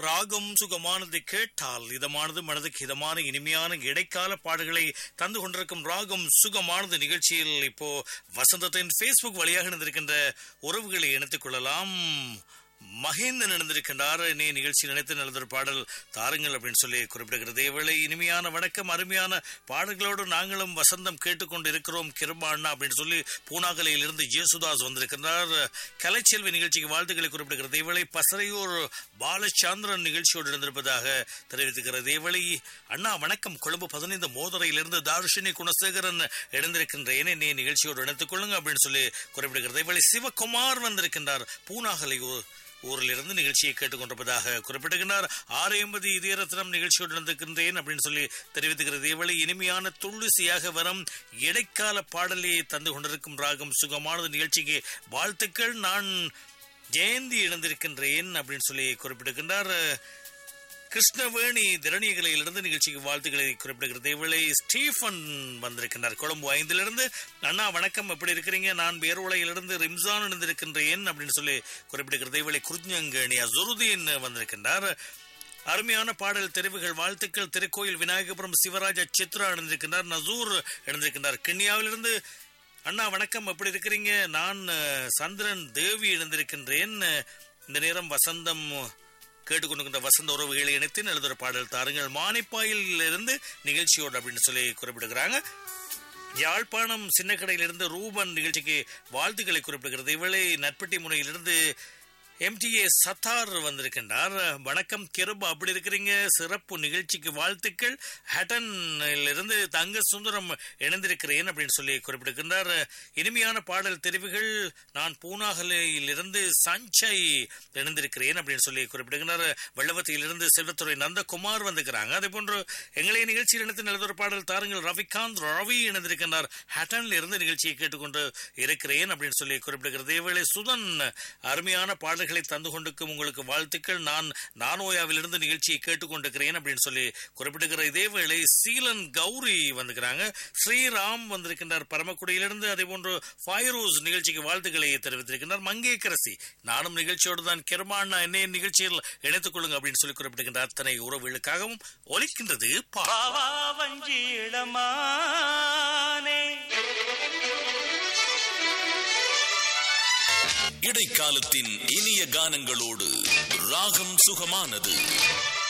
ராகம் சுகமானது கேட்டால் இதமானது மனதுக்கு இதமான இனிமையான இடைக்கால பாடல்களை தந்து கொண்டிருக்கும் ராகம் சுகமானது நிகழ்ச்சியில் இப்போ வசந்தத்தின் ஃபேஸ்புக் வழியாக இணைந்திருக்கின்ற உறவுகளை இணைத்துக் கொள்ளலாம் மகேந்திரன் இணைந்திருக்கின்றார் நீ நிகழ்ச்சி நினைத்து நல்லதொரு பாடல் தாருங்கள் அப்படின்னு சொல்லி குறிப்பிடுகிறது இவளை இனிமையான வணக்கம் அருமையான பாடல்களோடு நாங்களும் வசந்தம் கேட்டுக்கொண்டு இருக்கிறோம் கிருபாண்ணா அப்படின்னு சொல்லி பூனாகலையில் இருந்து ஜேசுதாஸ் வந்திருக்கின்றார் கலைச்செல்வி நிகழ்ச்சிக்கு வாழ்த்துக்களை குறிப்பிடுகிறது இவளை பசறையூர் பாலச்சந்திரன் நிகழ்ச்சியோடு இருந்திருப்பதாக தெரிவித்துகிறது இவளை அண்ணா வணக்கம் கொழும்பு பதினைந்து மோதரையிலிருந்து தார்ஷினி குணசேகரன் இணைந்திருக்கின்றேன் நீ நிகழ்ச்சியோடு இணைத்துக் கொள்ளுங்க அப்படின்னு சொல்லி குறிப்பிடுகிறது இவளை சிவகுமார் வந்திருக்கின்றார் பூனாகலை ஊரில் இருந்து நிகழ்ச்சியை கேட்டுக்கொண்டிருப்பதாக குறிப்பிடுகிறார் ஆறு எண்பது இதயரத்னம் நிகழ்ச்சியோடு நடந்திருக்கின்றேன் அப்படின்னு சொல்லி தெரிவித்துகிறது இவளை இனிமையான துள்ளுசியாக வரும் இடைக்கால பாடலை தந்து கொண்டிருக்கும் ராகம் சுகமானது நிகழ்ச்சிக்கு வாழ்த்துக்கள் நான் ஜெயந்தி இணைந்திருக்கின்றேன் அப்படின்னு சொல்லி குறிப்பிடுகின்றார் கிருஷ்ணவேணி திரணியகலையிலிருந்து நிகழ்ச்சிக்கு வாழ்த்துக்களை குறிப்பிடுகிறது இவளை ஸ்டீஃபன் வந்திருக்கின்றார் கொழும்பு ஐந்திலிருந்து அண்ணா வணக்கம் எப்படி இருக்கிறீங்க நான் பேருளையிலிருந்து ரிம்சான் இணைந்திருக்கின்றேன் அப்படின்னு சொல்லி குறிப்பிடுகிறது இவளை குருஞ்சங்கணி அசுருதீன் வந்திருக்கின்றார் அருமையான பாடல் தெரிவுகள் வாழ்த்துக்கள் திருக்கோயில் விநாயகபுரம் சிவராஜ சித்ரா இணைந்திருக்கின்றார் நசூர் இணைந்திருக்கின்றார் கிண்ணியாவிலிருந்து அண்ணா வணக்கம் எப்படி இருக்கிறீங்க நான் சந்திரன் தேவி இணைந்திருக்கின்றேன் இந்த நேரம் வசந்தம் கேட்டுக்கொண்டிருக்கின்ற வசந்த உறவுகளை இணைத்து எழுதுகிற பாடல் தாருங்கள் மானிப்பாயில் இருந்து நிகழ்ச்சியோடு அப்படின்னு சொல்லி குறிப்பிடுகிறாங்க யாழ்ப்பாணம் சின்ன கடையிலிருந்து ரூபன் நிகழ்ச்சிக்கு வாழ்த்துக்களை குறிப்பிடுகிறது இவளை நட்பட்டி முனையிலிருந்து எம்டிஏ சத்தார் வந்திருக்கின்றார் வணக்கம் கிருபா அப்படி இருக்கிறீங்க சிறப்பு நிகழ்ச்சிக்கு வாழ்த்துக்கள் ஹட்டன் இருந்து தங்க சுந்தரம் இணைந்திருக்கிறேன் அப்படின்னு சொல்லி குறிப்பிடுகின்றார் இனிமையான பாடல் தெரிவுகள் நான் பூனாகலையிலிருந்து சஞ்சய் இணைந்திருக்கிறேன் அப்படின்னு சொல்லி குறிப்பிடுகின்றார் வெள்ளவத்தியிலிருந்து செல்வத்துறை நந்தகுமார் வந்திருக்கிறாங்க அதே போன்று எங்களை நிகழ்ச்சியில் இணைத்து நல்லதொரு பாடல் தாருங்கள் ரவிகாந்த் ரவி இணைந்திருக்கின்றார் ஹட்டன்ல இருந்து நிகழ்ச்சியை கேட்டுக்கொண்டு இருக்கிறேன் அப்படின்னு சொல்லி குறிப்பிடுகிறது இவளை சுதன் அருமையான பாடல்கள் பாடல்களை தந்து கொண்டிருக்கும் உங்களுக்கு வாழ்த்துக்கள் நான் நானோயாவிலிருந்து நிகழ்ச்சியை கேட்டுக்கொண்டிருக்கிறேன் அப்படின்னு சொல்லி குறிப்பிடுகிற இதே வேளை சீலன் கௌரி வந்துக்கிறாங்க ஸ்ரீராம் வந்திருக்கின்றார் பரமக்குடியிலிருந்து அதே போன்று ஃபைரோஸ் நிகழ்ச்சிக்கு வாழ்த்துக்களை தெரிவித்திருக்கின்றார் மங்கேக்கரசி நானும் நிகழ்ச்சியோடு தான் கிருமாண்ணா என்னைய நிகழ்ச்சியில் இணைத்துக் கொள்ளுங்க அப்படின்னு சொல்லி குறிப்பிடுகின்ற அத்தனை உறவுகளுக்காகவும் ஒலிக்கின்றது இடைக்காலத்தின் இனிய கானங்களோடு ராகம் சுகமானது